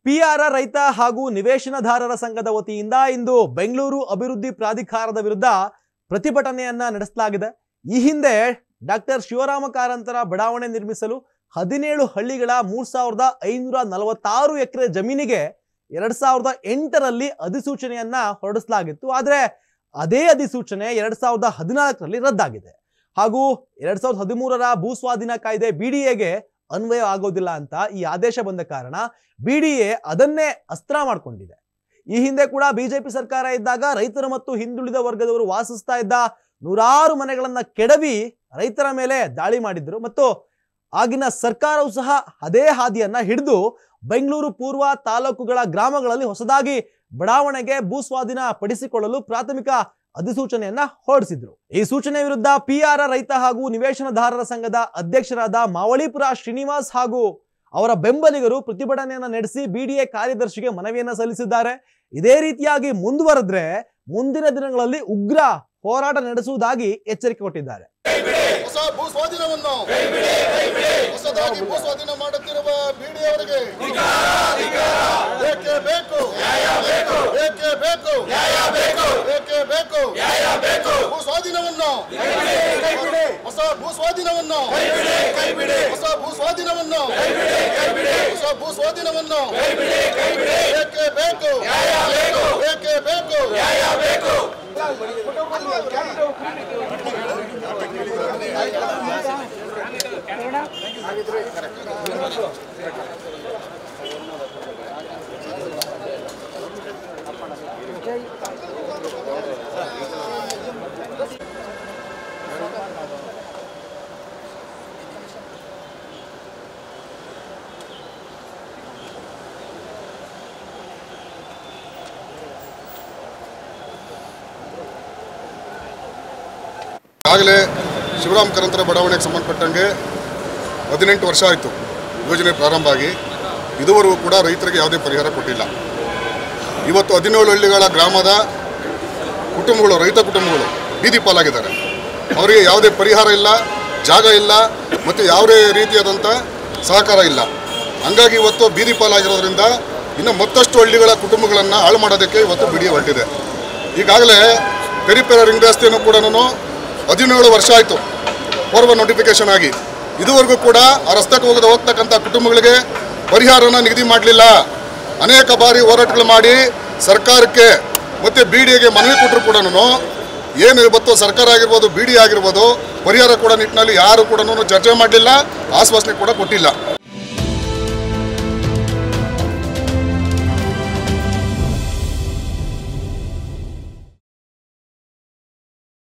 PR ರೈತ ಹಾಗೂ ನಿವೇಶನದಾರರ ಸಂಘದ ವತಿಯಿಂದ ಇಂದು ಬೆಂಗಳೂರು ಅಭಿವೃದ್ಧಿ ಪ್ರಾಧಿಕಾರದ ವಿರುದ್ಧ ಪ್ರತಿಭಟನೆಯನ್ನ ನಡೆಸಲಾಗಿದೆ ಈ ಹಿಂದೆ ಡಾಕ್ಟರ್ ಶಿವರಾಮ ಕಾರಂತರ ಬಡಾವಣೆ ನಿರ್ಮಿಸಲು ಹದಿನೇಳು ಹಳ್ಳಿಗಳ ಮೂರ್ ಸಾವಿರದ ಐನೂರ ನಲವತ್ತಾರು ಎಕರೆ ಜಮೀನಿಗೆ ಎರಡ್ ಸಾವಿರದ ಎಂಟರಲ್ಲಿ ಅಧಿಸೂಚನೆಯನ್ನ ಹೊರಡಿಸಲಾಗಿತ್ತು ಆದ್ರೆ ಅದೇ ಅಧಿಸೂಚನೆ ಎರಡ್ ಸಾವಿರದ ಹದಿನಾಲ್ಕರಲ್ಲಿ ರದ್ದಾಗಿದೆ ಹಾಗೂ ಎರಡ್ ಸಾವಿರದ ಹದಿಮೂರರ ಭೂಸ್ವಾಧೀನ ಕಾಯ್ದೆ ಬಿಡಿಎಗೆ ಅನ್ವಯ ಆಗೋದಿಲ್ಲ ಅಂತ ಈ ಆದೇಶ ಬಂದ ಕಾರಣ ಬಿಡಿಎ ಅದನ್ನೇ ಅಸ್ತ್ರ ಮಾಡ್ಕೊಂಡಿದೆ ಈ ಹಿಂದೆ ಕೂಡ ಬಿಜೆಪಿ ಸರ್ಕಾರ ಇದ್ದಾಗ ರೈತರು ಮತ್ತು ಹಿಂದುಳಿದ ವರ್ಗದವರು ವಾಸಿಸ್ತಾ ಇದ್ದ ನೂರಾರು ಮನೆಗಳನ್ನ ಕೆಡವಿ ರೈತರ ಮೇಲೆ ದಾಳಿ ಮಾಡಿದ್ರು ಮತ್ತು ಆಗಿನ ಸರ್ಕಾರವು ಸಹ ಅದೇ ಹಾದಿಯನ್ನ ಹಿಡಿದು ಬೆಂಗಳೂರು ಪೂರ್ವ ತಾಲೂಕುಗಳ ಗ್ರಾಮಗಳಲ್ಲಿ ಹೊಸದಾಗಿ ಬಡಾವಣೆಗೆ ಭೂಸ್ವಾಧೀನ ಪಡಿಸಿಕೊಳ್ಳಲು ಪ್ರಾಥಮಿಕ ಅಧಿಸೂಚನೆಯನ್ನ ಹೊರಡಿಸಿದ್ರು ಈ ಸೂಚನೆ ವಿರುದ್ಧ ಪಿಆರ್ ರೈತ ಹಾಗೂ ನಿವೇಶನದಾರರ ಸಂಘದ ಅಧ್ಯಕ್ಷರಾದ ಮಾವಳಿಪುರ ಶ್ರೀನಿವಾಸ್ ಹಾಗೂ ಅವರ ಬೆಂಬಲಿಗರು ಪ್ರತಿಭಟನೆಯನ್ನ ನಡೆಸಿ ಬಿಡಿಎ ಕಾರ್ಯದರ್ಶಿಗೆ ಮನವಿಯನ್ನ ಸಲ್ಲಿಸಿದ್ದಾರೆ ಇದೇ ರೀತಿಯಾಗಿ ಮುಂದುವರೆದ್ರೆ ಮುಂದಿನ ದಿನಗಳಲ್ಲಿ ಉಗ್ರ ಹೋರಾಟ ನಡೆಸುವುದಾಗಿ ಎಚ್ಚರಿಕೆ ಕೊಟ್ಟಿದ್ದಾರೆ ಹೊಸ ಭೂ ಸ್ವಾಧೀನವನ್ನು ಹೊಸದಾಗಿ ಭೂ ಸ್ವಾಧೀನ ಮಾಡುತ್ತಿರುವ ಬಿಡಿಯವರಿಗೆ ಬೇಕೇ ಬೇಕು ಬೇಕೇ ಬೇಕು ಬೇಕೇ ಬೇಕು ಭೂ ಸ್ವಾಧೀನವನ್ನು ಹೊಸ ಭೂ ಸ್ವಾಧೀನವನ್ನು ಹೊಸ ಭೂ ಸ್ವಾಧೀನವನ್ನು ಹೊಸ ಭೂ ಸ್ವಾಧೀನವನ್ನು ಬೇಕೇ ಬೇಕು ಬೇಕೇ ಬೇಕು ಆಗಲೇ ಶಿವರಾಮ್ ಕಾರಂತರ ಬಡಾವಣೆಗೆ ಸಂಬಂಧಪಟ್ಟಂಗೆ ಹದಿನೆಂಟು ವರ್ಷ ಆಯಿತು ಯೋಜನೆ ಪ್ರಾರಂಭ ಆಗಿ ಇದುವರೆಗೂ ಕೂಡ ರೈತರಿಗೆ ಯಾವುದೇ ಪರಿಹಾರ ಕೊಟ್ಟಿಲ್ಲ ಇವತ್ತು ಹದಿನೇಳು ಹಳ್ಳಿಗಳ ಗ್ರಾಮದ ಕುಟುಂಬಗಳು ರೈತ ಕುಟುಂಬಗಳು ಬೀದಿ ಪಾಲಾಗಿದ್ದಾರೆ ಅವರಿಗೆ ಯಾವುದೇ ಪರಿಹಾರ ಇಲ್ಲ ಜಾಗ ಇಲ್ಲ ಮತ್ತು ಯಾವುದೇ ರೀತಿಯಾದಂಥ ಸಹಕಾರ ಇಲ್ಲ ಹಂಗಾಗಿ ಇವತ್ತು ಬೀದಿ ಪಾಲಾಗಿರೋದ್ರಿಂದ ಇನ್ನು ಮತ್ತಷ್ಟು ಹಳ್ಳಿಗಳ ಕುಟುಂಬಗಳನ್ನು ಹಾಳು ಮಾಡೋದಕ್ಕೆ ಇವತ್ತು ಬಿಡಿ ಹೊರಟಿದೆ ಈಗಾಗಲೇ ಪೆರಿಪೆರ ರಿಂಗ್ ರಸ್ತೆಯನ್ನು ಕೂಡ ಹದಿನೇಳು ವರ್ಷ ಆಯಿತು ಪೂರ್ವ ನೋಟಿಫಿಕೇಶನ್ ಆಗಿ ಇದುವರೆಗೂ ಕೂಡ ಆ ರಸ್ತೆಗೆ ಹೋಗದ ಹೋಗ್ತಕ್ಕಂಥ ಕುಟುಂಬಗಳಿಗೆ ಪರಿಹಾರನ ನಿಗದಿ ಮಾಡಲಿಲ್ಲ ಅನೇಕ ಬಾರಿ ಹೋರಾಟಗಳು ಮಾಡಿ ಸರ್ಕಾರಕ್ಕೆ ಮತ್ತು ಬಿ ಡಿಗೆ ಮನವಿ ಕೊಟ್ಟರು ಕೂಡ ಏನು ಇವತ್ತು ಸರ್ಕಾರ ಆಗಿರ್ಬೋದು ಬಿ ಡಿ ಆಗಿರ್ಬೋದು ಪರಿಹಾರ ಕೊಡೋ ನಿಟ್ಟಿನಲ್ಲಿ ಯಾರು ಕೂಡ ಚರ್ಚೆ ಮಾಡಲಿಲ್ಲ ಆಶ್ವಾಸನೆ ಕೂಡ ಕೊಟ್ಟಿಲ್ಲ